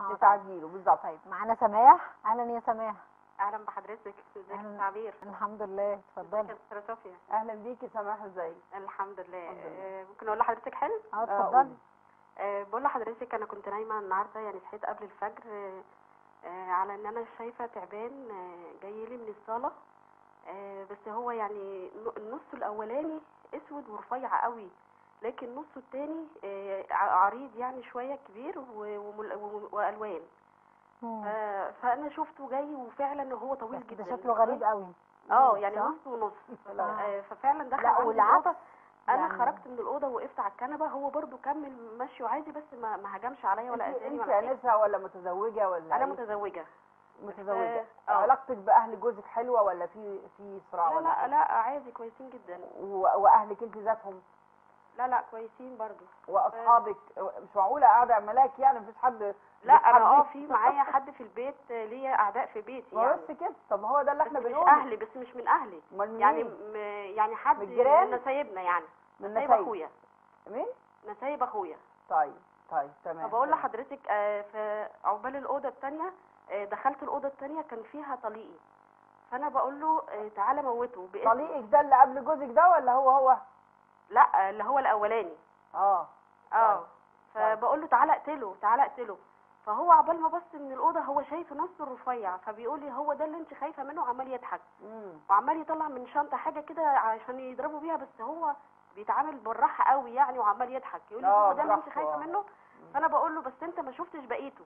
سبحانه وتعالى لتعجيله بالظبط طيب معانا سماح اهلا يا سماح اهلا بحضرتك ازيك أهلاً. يا تعبير الحمد لله ازيك اتفضلي يا دكتوره صوفيا اهلا بيكي سماح ازيك الحمد لله الحمد لله. آه، ممكن اقول لحضرتك حلو اه قولي. اتفضلي أه بقول لحضرتك انا كنت نايمه النهارده يعني صحيت قبل الفجر أه آه، على ان انا شايفه تعبان أه جاي لي من الصاله أه بس هو يعني ن- النص الاولاني اسود ورفيع قوي لكن النص التاني أه ع- عريض يعني شويه كبير و- ومل- و- والوان مم. ف- فانا شفته جاي وفعلا هو طويل بس جدا ده شكله غريب قوي اه يعني صح؟ نص ونص آه. أه ففعلا دخل لا عندي والعطس انا يعني- خرجت من الاوضه وقفت على الكنبه هو برضو كمل مشيه عادي بس ما ما هجمش عليا ولا انت اذاني انت ولا حاجه انسه ولا متزوجه ولا انا إيه؟ متزوجه متزوجه آه، آه. علاقتك باهل جوزك حلوه ولا في في صراع لا ولا لا حاجة؟ لا عادي كويسين جدا و- واهلك انت ذاتهم لا لا كويسين برضو واصحابك مش معقوله قاعده ملاك يعني مفيش حد لا انا اه بيتحدث؟ في معايا حد في البيت آه، ليا اعداء في بيتي ما هو يعني بس كده طب هو ده اللي بس احنا مش بنقوله اهلي بس مش من اهلي امال من يعني مين؟ م... يعني حد من الجيران؟ من نسايبنا يعني من نسايب نسايب. اخويا مين نسايب اخويا طيب طيب تمام فبقول تمام. لحضرتك آه، في عقبال الاوضه الثانيه دخلت الاوضه الثانيه كان فيها طليقي فانا بقول له آه، تعالى موته باسم طليقك ده اللي قبل جوزك ده ولا هو هو لا اللي هو الاولاني اه اه طيب. فبقول له تعالى اقتله تعالى اقتله فهو عقبال ما بص من الاوضه هو شايف نص الرفيع فبيقول لي هو ده اللي انت خايفه منه عمال يضحك امم وعمال يطلع من شنطه حاجه كده عشان يضربوا بيها بس هو بيتعامل بالراحه قوي يعني وعمال يضحك يقول لي آه، هو ده اللي انت براحته، خايفه آه. منه فانا بقول له بس انت ما شفتش بقيته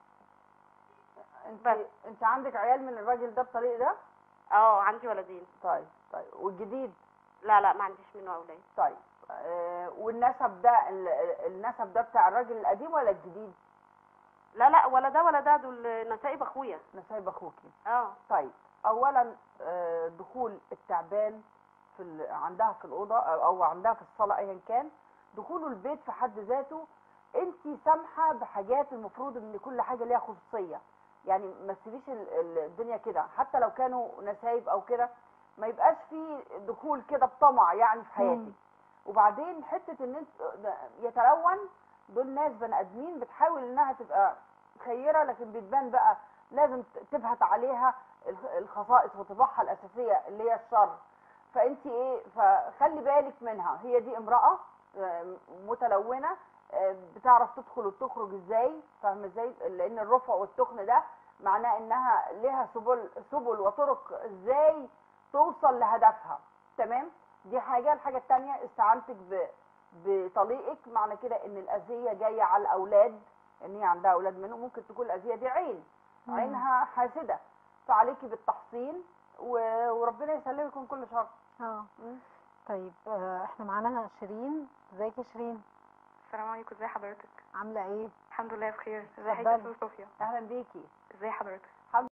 انت بس. انت عندك عيال من الراجل ده الطليق ده اه عندي ولدين طيب طيب والجديد لا لا ما عنديش منه اولاد طيب آه والنسب ده ال- النسب ده بتاع الراجل القديم ولا الجديد لا لا ولا ده ولا ده دول نسايب اخويا انا سايب اخوكي اه طيب اولا آه، دخول التعبان في ال- عندها في الاوضه او أو عندها في الصاله ايا كان دخوله البيت في حد ذاته انت سامحه بحاجات المفروض ان كل حاجه ليها خصوصيه يعني ما تسيبيش ال- ال- الدنيا كده حتى لو كانوا نسايب او كده ما يبقاش في دخول كده بطمع يعني في حياتك مم. وبعدين حته ان انت ده يتلون دول ناس بني ادمين بتحاول انها تبقى خيره لكن بتبان بقى لازم ت- تبهت عليها الخ- الخصائص وطباعها الاساسيه اللي هي الشر فانت ايه فخلي بالك منها هي دي امراه آه، متلونه آه، بتعرف تدخل وتخرج ازاي فاهمه ازاي لان الرفع والتخن ده معناه انها لها سبل سبل وطرق ازاي توصل لهدفها تمام دي حاجه الحاجه الثانيه استعانتك ب بطليقك معنى كده ان الاذيه جايه على الاولاد ان هي عندها اولاد منه ممكن تكون الاذيه دي عين مم. عينها حاسده فعليكي بالتحصين و- وربنا يسلمك من كل شر اه طيب آه، احنا معانا شيرين ازيك يا شيرين السلام عليكم ازي حضرتك عامله ايه الحمد لله بخير اتفضلي. استاذ صوفيا اهلا بيكي ازي حضرتك